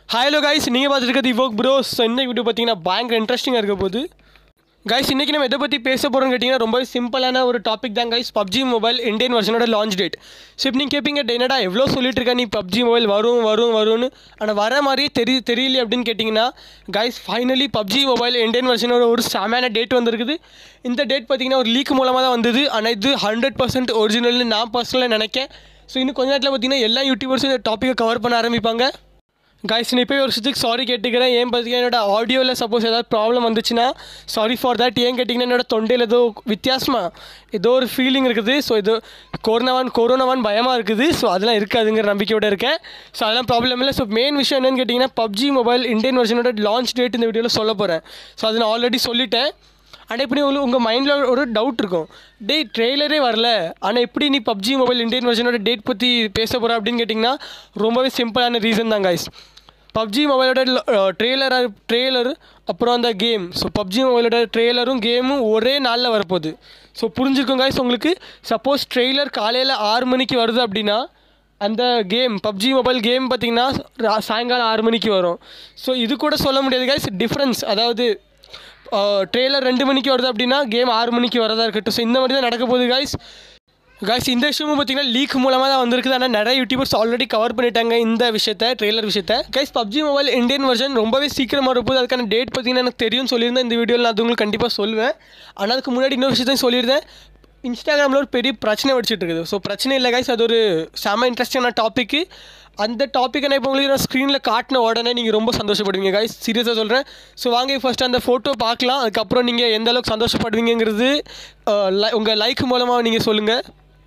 hello guys நீங்கள் பார்த்துட்டு இருக்கிறது இவோக் ப்ரோஸ் ஸோ இந்த வீடியோ பார்த்தீங்கன்னா பயங்கர இன்ட்ரெஸ்டிங்காக இருக்க போகுது கைஸ் இன்றைக்கி நம்ம எதை பற்றி பேச போகிறோம்னு கேட்டிங்கன்னா ரொம்ப சிம்பிளான ஒரு டாபிக் தான் கைஸ் பப்ஜி மொபைல் இந்தியன் வெர்ஷனோட லான்ச் டேட் ஸோ இப்போ நீங்கள் கேட்பீங்க என்னடா எவ்வளோ சொல்லிட்டு இருக்க நீ பப்ஜி மொபைல் வரும் வரும் வரும்னு ஆனால் வர மாதிரியே தெரி தெரியல அப்படின்னு கேட்டிங்கன்னா guys finally PUBG mobile Indian வெர்ஷனோட ஒரு செமையான டேட் வந்திருக்குது இந்த டேட் பார்த்தீங்கன்னா ஒரு லீக் மூலமாக தான் வந்தது ஆனால் இது ஹண்ட்ரட் பர்சன்ட் ஒரிஜினல்னு நான் பர்சனலாக நினைக்கேன் ஸோ இன்னும் கொஞ்ச நேரத்தில் பார்த்தீங்கன்னா எல்லா யூடியூபர்ஸும் இந்த டாப்பிக்கை கவர் பண்ண ஆரம்பிப்பாங்க கைஸ் நான் இப்போ ஒரு விஷயத்துக்கு சாரி கேட்டுக்கிறேன் ஏன் பார்த்தீங்கன்னா என்னோட ஆடியோவில் சப்போஸ் ஏதாவது ப்ராப்ளம் வந்துச்சுன்னா சாரி ஃபார் தட் ஏன் கேட்டிங்கன்னா என்னோட தொண்டையில் ஏதோ வித்தியாசமாக ஏதோ ஒரு ஃபீலிங் இருக்குது ஸோ இது கொரோனாவான் கொரோனாவான் பயமாக இருக்குது ஸோ அதெல்லாம் இருக்காதுங்கிற நம்பிக்கையோட இருக்கேன் ஸோ அதெல்லாம் ப்ராப்ளம் இல்லை ஸோ மெயின் விஷயம் என்னென்னு கேட்டிங்கன்னா பப்ஜி மொபைல் இந்தியன் வெர்ஷனோட லான்ச் டேட் இந்த வீடியோவில் சொல்ல போகிறேன் ஸோ அதை நான் ஆல்ரெடி சொல்லிட்டேன் ஆனால் எப்படி உங்களுக்கு உங்கள் மைண்டில் ஒரு டவுட் இருக்கும் டேய் ட்ரெய்லரே வரல ஆனால் எப்படி நீ பப்ஜி மொபைல் இந்தியன் வெர்ஷனோட டேட் பற்றி பேச போகிற அப்படின்னு கேட்டிங்கன்னா ரொம்பவே சிம்பிளான ரீசன் தான் கைஸ் பப்ஜி மொபைலோட ட்ரெய்லர் ட்ரெய்லர் அப்புறம் அந்த கேம் ஸோ பப்ஜி மொபைலோட ட்ரெய்லரும் கேமும் ஒரே நாளில் வரப்போகுது ஸோ புரிஞ்சிருக்கும் கைஸ் உங்களுக்கு சப்போஸ் ட்ரெய்லர் காலையில் ஆறு மணிக்கு வருது அப்படின்னா அந்த கேம் பப்ஜி மொபைல் கேம் பார்த்தீங்கன்னா ரா- சாயங்காலம் ஆறு மணிக்கு வரும் ஸோ இது கூட சொல்ல முடியாது கைஸ் டிஃப்ரென்ஸ் அதாவது ட்ரெய்லர் ரெண்டு மணிக்கு வருது அப்படின்னா கேம் ஆறு மணிக்கு வரதா இருக்கட்டும் ஸோ இந்த மாதிரி தான் நடக்க போகுது கைஸ் கைஸ் இந்த விஷயமும் பார்த்தீங்கன்னா லீக் மூலமாக தான் வந்திருக்குது ஆனால் நிறைய யூடியூபர்ஸ் ஆல்ரெடி கவர் பண்ணிட்டாங்க இந்த விஷயத்த ட்ரெய்லர் விஷயத்த guys PUBG mobile Indian version ரொம்பவே சீக்கிரமாக இருப்போது அதுக்கான டேட் பார்த்தீங்கன்னா எனக்கு தெரியும் சொல்லியிருந்தேன் இந்த வீடியோவில் நான் அது உங்களுக்கு கண்டிப்பாக சொல்லுவேன் ஆனால் அதுக்கு முன்னாடி இன்னொரு விஷயத்தையும் சொல்லியிருந்தேன் இன்ஸ்டாகிராமில் ஒரு பெரிய பிரச்சனை வச்சுட்டு இருக்குது ஸோ பிரச்சனை இல்லை கைஸ் அது ஒரு செம இன்ட்ரெஸ்டிங்கான டாப்பிக்கு அந்த டாப்பிக்கை நான் இப்போ உங்களுக்கு நான் ஸ்க்ரீனில் காட்டின உடனே நீங்கள் ரொம்ப சந்தோஷப்படுவீங்க கைஸ் சீரியஸாக சொல்கிறேன் ஸோ வாங்க ஃபர்ஸ்ட் அந்த ஃபோட்டோ பார்க்கலாம் அதுக்கப்புறம் நீங்கள் எந்த அளவுக்கு சந்தோஷப்படுவீங்கிறது உங்கள் லைக் மூலமாக நீங்கள் சொல்லுங்கள்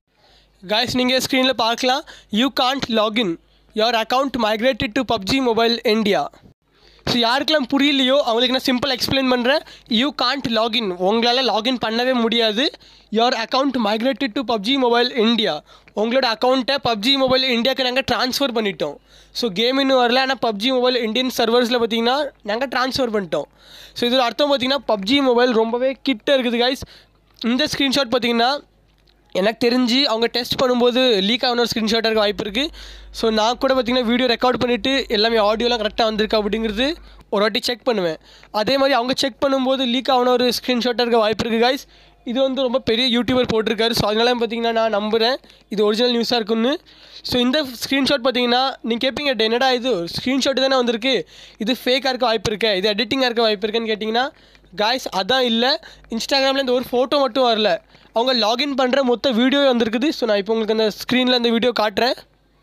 guys நீங்கள் ஸ்க்ரீனில் பார்க்கலாம் you can't login your account migrated to PUBG mobile India so யாருக்கெல்லாம் புரியலையோ அவங்களுக்கு நான் சிம்பிள் எக்ஸ்பிளைன் பண்ணுறேன் யூ காண்ட் லாகின் உங்களால் லாகின் பண்ணவே முடியாது your account migrated to PUBG mobile India உங்களோட அக்கௌண்ட்டை பப்ஜி மொபைல் இந்தியாவுக்கு நாங்கள் ட்ரான்ஸ்ஃபர் பண்ணிட்டோம் ஸோ கேம் இன்னும் வரல ஆனால் பப்ஜி மொபைல் இந்தியன் சர்வர்ஸில் பார்த்தீங்கன்னா நாங்கள் ட்ரான்ஸ்ஃபர் பண்ணிட்டோம் ஸோ இதோட அர்த்தம் பார்த்தீங்கன்னா பப்ஜி மொபைல் ரொம்பவே கிட்ட இருக்குது guys இந்த ஸ்க்ரீன்ஷாட் பார்த்தீங்கன்னா எனக்கு தெரிஞ்சு அவங்க டெஸ்ட் பண்ணும்போது லீக் ஆன ஒரு ஸ்க்ரீன்ஷாட்டாக இருக்க வாய்ப்பு இருக்குது ஸோ நான் கூட பார்த்தீங்கன்னா வீடியோ ரெக்கார்ட் பண்ணிவிட்டு எல்லாமே ஆடியோலாம் கரெக்டாக வந்திருக்கு அப்படிங்கிறது ஒரு வாட்டி செக் பண்ணுவேன் அதே மாதிரி அவங்க செக் பண்ணும்போது லீக் ஆன ஒரு ஸ்க்ரீன்ஷாட்டாக இருக்க வாய்ப்பு இருக்குது guys இது வந்து ரொம்ப பெரிய யூடியூபர் போட்டிருக்காரு ஸோ அதனால பார்த்தீங்கன்னா நான் நம்புகிறேன் இது ஒரிஜினல் நியூஸாக இருக்குன்னு ஸோ இந்த ஸ்க்ரீன்ஷாட் பார்த்தீங்கன்னா நீங்கள் கேட்பீங்க "டேய், என்னடா இது ஸ்க்ரீன்ஷாட் தானே வந்திருக்கு இது ஃபேக்காக இருக்க வாய்ப்பு இருக்கே இது எடிட்டிங்காக இருக்க வாய்ப்பு இருக்குன்னு கேட்டிங்கன்னா காய்ஸ் அதான் இல்லை இன்ஸ்டாகிராமில் இந்த ஒரு ஃபோட்டோ மட்டும் வரல அவங்க லாகின் பண்ணுற மொத்த வீடியோ வந்திருக்குது ஸோ நான் இப்போ உங்களுக்கு அந்த ஸ்க்ரீனில் அந்த வீடியோ காட்டுறேன்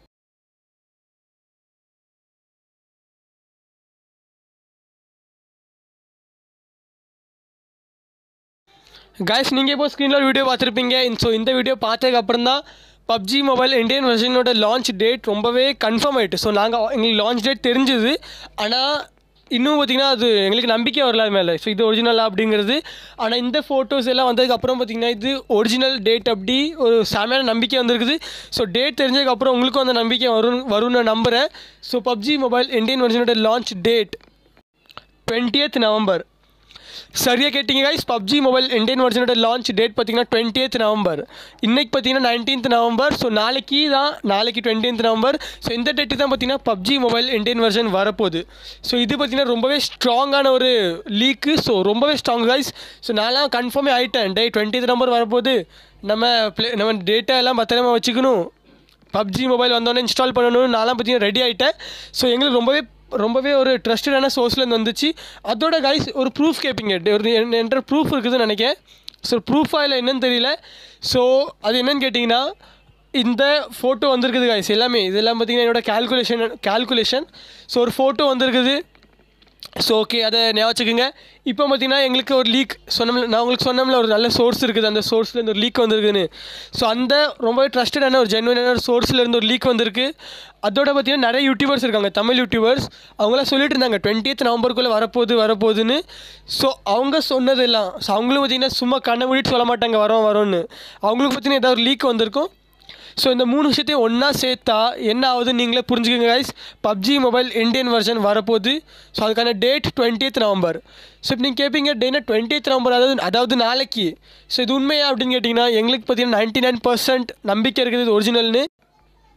காய்ஸ் நீங்கள் இப்போ ஸ்க்ரீனில் வீடியோ பார்த்துருப்பீங்க ஸோ இந்த வீடியோ பார்த்ததுக்கு அப்புறம் தான் பப்ஜி மொபைல் இந்தியன் வெர்ஷனோட லான்ச் டேட் ரொம்பவே கன்ஃபார்ம் ஆயிட்டு ஸோ நாங்கள் எங்களுக்கு லான்ச் டேட் தெரிஞ்சுது ஆனால் இன்னும் பார்த்தீங்கன்னா அது எங்களுக்கு நம்பிக்கை வரல அது மேலே ஸோ இது ஒரிஜினலா அப்படிங்கிறது ஆனால் இந்த ஃபோட்டோஸ் எல்லாம் வந்ததுக்கப்புறம் பார்த்தீங்கன்னா இது ஒரிஜினல் டேட் அப்படி ஒரு செமையான நம்பிக்கை வந்திருக்குது ஸோ டேட் தெரிஞ்சதுக்கப்புறம் உங்களுக்கும் அந்த நம்பிக்கை வரும் வரும்னு நான் நம்புகிறேன் ஸோ பப்ஜி மொபைல் இந்தியன் வெர்ஷனோட லான்ச் டேட் டுவெண்ட்டியத் நவம்பர் சரியாக கேட்டிங்க கைஸ் பப்ஜி மொபைல் இந்தியன் வெர்ஷனோட லான்ச் டேட் பார்த்தீங்கன்னா டுவெண்ட்டியத் நவம்பர் இன்னைக்கு பார்த்தீங்கன்னா நைன்டீன்த் நவம்பர் ஸோ நாளைக்கு தான் நாளைக்கு டுவெண்ட்டியத் நவம்பர் ஸோ இந்த டேட்டு தான் பார்த்தீங்கன்னா பப்ஜி மொபைல் இந்தியன் வெர்ஷன் வரப்போகுது ஸோ இது பார்த்தீங்கன்னா ரொம்பவே ஸ்ட்ராங்கான ஒரு லீக்கு ஸோ ரொம்பவே ஸ்ட்ராங் கைஸ் ஸோ நான்லாம் கன்ஃபார்மே ஆகிட்டேன் டே டுவெண்ட்டியத் நவம்பர் வரப்போகுது நம்ம ப்ளே நம்ம டேட்டா எல்லாம் பத்திரமா வச்சுக்கணும் பப்ஜி மொபைல் வந்தோடனே இன்ஸ்டால் பண்ணணும்னு நான்லாம் பார்த்தீங்கன்னா ரெடி ஆகிட்டேன் ஸோ எங்களுக்கு ரொம்பவே ரொம்பவே ஒரு ட்ரஸ்டடான சோர்ஸ்லேருந்து வந்துச்சு அதோட கைஸ் ஒரு ப்ரூஃப் கேட்பீங்க ஒரு என்- என்கிட்ட ப்ரூஃப் இருக்குதுன்னு நினைக்கிறேன் ஸோ ப்ரூஃபா இல்லை என்னன்னு தெரியல ஸோ அது என்னன்னு கேட்டிங்கன்னா இந்த ஃபோட்டோ வந்திருக்குது கைஸ் எல்லாமே இதெல்லாம் பார்த்தீங்கன்னா என்னோட கால்குலேஷன் கால்குலேஷன் ஸோ ஒரு ஃபோட்டோ வந்திருக்குது ஸோ ஓகே அதை ஞாபகம் வச்சுக்கோங்க இப்போ பார்த்தீங்கன்னா எங்களுக்கு ஒரு லீக் சொன்னோம்ல நான் உங்களுக்கு சொன்னோம்ல ஒரு நல்ல சோர்ஸ் இருக்குது அந்த சோர்ஸ்லேருந்து ஒரு லீக் வந்திருக்குன்னு ஸோ அந்த ரொம்ப ட்ரஸ்டடான ஒரு ஜென்வனான ஒரு சோர்ஸ்லேருந்து ஒரு லீக் வந்திருக்கு அதோட பார்த்தீங்கன்னா நிறைய யூடியூபர்ஸ் இருக்காங்க தமிழ் யூடியூபர்ஸ் அவங்களாம் சொல்லிட்டு இருந்தாங்க டுவெண்ட்டியத் நவம்பருக்குள்ளே வரப்போகுது வரப்போகுதுன்னு ஸோ அவங்க சொன்னதெல்லாம் ஸோ அவங்களும் பார்த்தீங்கன்னா சும்மா கண்ணை மூடிட்டு சொல்ல மாட்டாங்க வரோம் வரோன்னு அவங்களுக்கு பார்த்தீங்கன்னா ஏதாவது ஒரு லீக் வந்திருக்கும் ஸோ இந்த மூணு விஷயத்தையும் ஒன்றா சேர்த்தா என்ன ஆகுதுன்னு நீங்களே புரிஞ்சுக்கோங்க guys PUBG mobile Indian version வரப்போகுது ஸோ அதுக்கான டேட் டுவெண்ட்டியத் நவம்பர் ஸோ இப்போ நீங்கள் கேட்பீங்க டேனா டுவெண்ட்டியத் நவம்பர் அதாவது அதாவது நாளைக்கு ஸோ இது உண்மையா அப்படின்னு கேட்டிங்கன்னா எங்களுக்கு பார்த்தீங்கன்னா நைன்ட்டி நைன் பர்சன்ட் நம்பிக்கை இருக்குது இது ஒரிஜினல்னு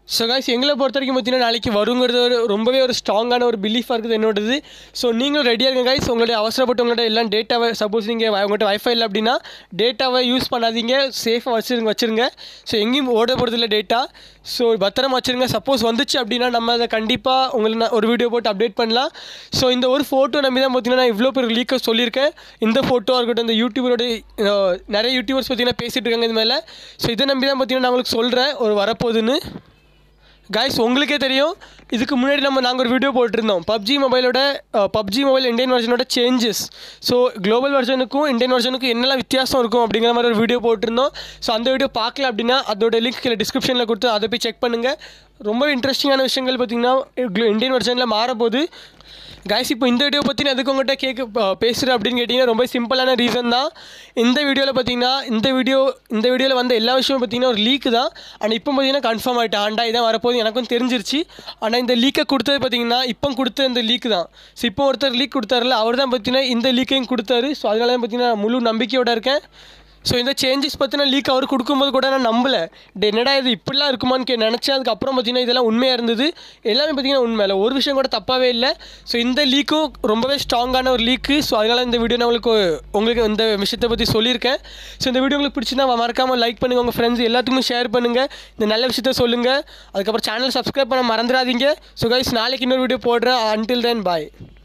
ஸோ காய்ஸ் எங்களை பொறுத்த வரைக்கும் பார்த்தீங்கன்னா நாளைக்கு வருங்கிறது ஒரு ரொம்பவே ஒரு ஸ்ட்ராங்கான ஒரு பிலீஃபாக இருக்குது என்னோடது ஸோ நீங்களும் ரெடியாக இருங்க காய்ஸ் உங்களுடைய அவசரப்பட்டு உங்கள்ட்ட எல்லாம் டேட்டாவை சப்போஸ் நீங்கள் உங்கள்கிட்ட வைஃபை இல்லை அப்படின்னா டேட்டாவை யூஸ் பண்ணாதீங்க சேஃபாக வச்சுருங்க வச்சுருங்க ஸோ எங்கேயும் ஓட போகிறது இல்லை டேட்டா ஸோ பத்திரமா வச்சுருங்க சப்போஸ் வந்துச்சு அப்படின்னா நம்ம அதை கண்டிப்பாக உங்களுக்கு நான் ஒரு வீடியோ போட்டு அப்டேட் பண்ணலாம் ஸோ இந்த ஒரு ஃபோட்டோ நம்பி தான் பார்த்தீங்கன்னா நான் இவ்வளோ பேர் லீக்கை சொல்லியிருக்கேன் இந்த ஃபோட்டோ இருக்கட்டும் இந்த யூடியூபரோட அஹ், நிறைய யூடியூபர்ஸ் பார்த்தீங்கன்னா பேசிகிட்டு இருக்காங்க இது மேலே ஸோ இதை நம்பி தான் பார்த்தீங்கன்னா நான் உங்களுக்கு சொல்கிறேன் ஒரு வரப்போகுதுன்னு காய்ஸ் உங்களுக்கே தெரியும் இதுக்கு முன்னாடி நம்ம நாங்கள் ஒரு வீடியோ போட்டிருந்தோம் பப்ஜி மொபைலோட பப்ஜி மொபைல் இந்தியன் வெர்ஷனோட சேஞ்சஸ் ஸோ குளோபல் வெர்ஷனுக்கும் இந்தியன் வெர்ஷனுக்கும் என்னெல்லாம் வித்தியாசம் இருக்கும் அப்படிங்கிற மாதிரி ஒரு வீடியோ போட்டிருந்தோம் ஸோ அந்த வீடியோ பார்க்கல அப்படின்னா அதோட லிங்க் கீழே டிஸ்கிரிப்ஷனில் கொடுத்து அதை போய் செக் பண்ணுங்கள் ரொம்ப இன்ட்ரெஸ்டிங்கான விஷயங்கள் பார்த்தீங்கன்னா இந்தியன் வெர்ஷனில் மாறப்போகுது கைஸ் இப்போ இந்த வீடியோ பற்றி நான் எதுக்கு உங்கள்கிட்ட கேட்க பேசுகிறேன் அப்படின்னு கேட்டிங்கன்னா ரொம்ப சிம்பிளான ரீசன் தான் இந்த வீடியோவில் பார்த்தீங்கன்னா இந்த வீடியோ இந்த வீடியோவில் வந்த எல்லா விஷயமும் பார்த்தீங்கன்னா ஒரு லீக் தான் ஆனால் இப்போ பார்த்தீங்கன்னா கன்ஃபார்ம் ஆகிட்டேன் ஆண்டா இதான் வரப்போகுது எனக்கும் தெரிஞ்சிருச்சு ஆனால் இந்த லீக்கை கொடுத்தது பார்த்தீங்கன்னா இப்போ கொடுத்த இந்த லீக் தான் ஸோ இப்போ ஒருத்தர் லீக் கொடுத்தாருல அவர் தான் பார்த்தீங்கன்னா இந்த லீக்கையும் கொடுத்தாரு ஸோ அதனால தான் பார்த்தீங்கன்னா நான் முழு நம்பிக்கையோட இருக்கேன் ஸோ இந்த சேஞ்சஸ் பற்றின லீக் அவர் கொடுக்கும்போது கூட நான் நம்பலை டே என்னடா இது இப்படிலாம் இருக்குமான்னு கே நினச்சேன் அதுக்கப்புறம் பார்த்தீங்கன்னா இதெல்லாம் உண்மையாக இருந்தது எல்லாமே பார்த்தீங்கன்னா உண்மை இல்லை ஒரு விஷயம் கூட தப்பாகவே இல்லை ஸோ இந்த லீக்கும் ரொம்பவே ஸ்ட்ராங்கான ஒரு லீக்கு ஸோ அதனால் இந்த வீடியோ நான் உங்களுக்கு உங்களுக்கு இந்த விஷயத்தை பற்றி சொல்லியிருக்கேன் ஸோ இந்த வீடியோ உங்களுக்கு பிடிச்சிருந்தா மறக்காமல் லைக் பண்ணுங்கள் உங்கள் ஃப்ரெண்ட்ஸ் எல்லாத்துக்குமே ஷேர் பண்ணுங்கள் இந்த நல்ல விஷயத்த சொல்லுங்கள் அதுக்கப்புறம் சேனல் சப்ஸ்கிரைப் பண்ண மறந்துடாதீங்க ஸோ கைஸ் நாளைக்கு இன்னொரு வீடியோ போடுறேன் அன்டில் தென் பாய்